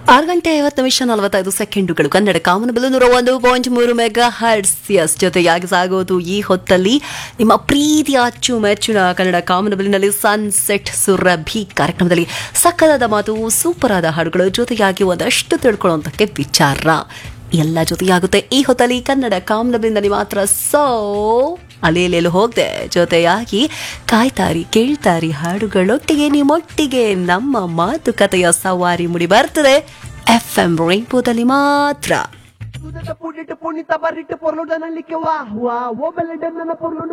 ಆರು ಗಂಟೆ ಐವತ್ತು ನಿಮಿಷ ನಲವತ್ತೈದು ಸೆಕೆಂಡುಗಳು ಕನ್ನಡ ಕಾಮನಬಿಲ್ಲು ನೂರ ಒಂದು ಪಾಯಿಂಟ್ ಮೂರು ಮೆಗಾ ಹರ್ಟ್ಸ್ ಎಸ್ ಜೊತೆಯಾಗಿ ಸಾಗೋದು ಈ ಹೊತ್ತಲ್ಲಿ ನಿಮ್ಮ ಪ್ರೀತಿಯ ಅಚ್ಚುಮೆಚ್ಚಿನ ಕನ್ನಡ ಕಾಮನಬಿಲ್ಲಿನಲ್ಲಿ ಸನ್ಸೆಟ್ ಸುರಭಿ ಕಾರ್ಯಕ್ರಮದಲ್ಲಿ ಸಕ್ಕದಾದ ಮಾತು ಸೂಪರ್ ಆದ ಹಾಡುಗಳು ಜೊತೆಯಾಗಿ ಒಂದಷ್ಟು ತಿಳ್ಕೊಳ್ಳುವಂತಕ್ಕೆ ವಿಚಾರ ಎಲ್ಲ ಜೊತೆಯಾಗುತ್ತೆ ಈ ಹೊತ್ತಲ್ಲಿ ಕನ್ನಡ ಕಾಮನಬಿಲ್ಲಿನಲ್ಲಿ ಮಾತ್ರ ಸೋ ಅಲೆಯಲೆಲ್ಲ ಹೋಗ್ದೆ ಜೊತೆಯಾಗಿ ಕಾಯ್ತಾರಿ ಕೇಳ್ತಾರಿ ಹಾಡುಗಳೊಟ್ಟಿಗೆ ನಿಮ್ಮೊಟ್ಟಿಗೆ ನಮ್ಮ ಮಾತುಕತೆಯ ಸವಾರಿ ಮುಡಿ ಬರ್ತದೆ ಎಫ್ ಎಂ ರೈನ್ಬೋದಲ್ಲಿ ಮಾತ್ರ Sudah sepuluh di tepun di tabar di tepur lo dan alike wah wah wo bele dan na pur lo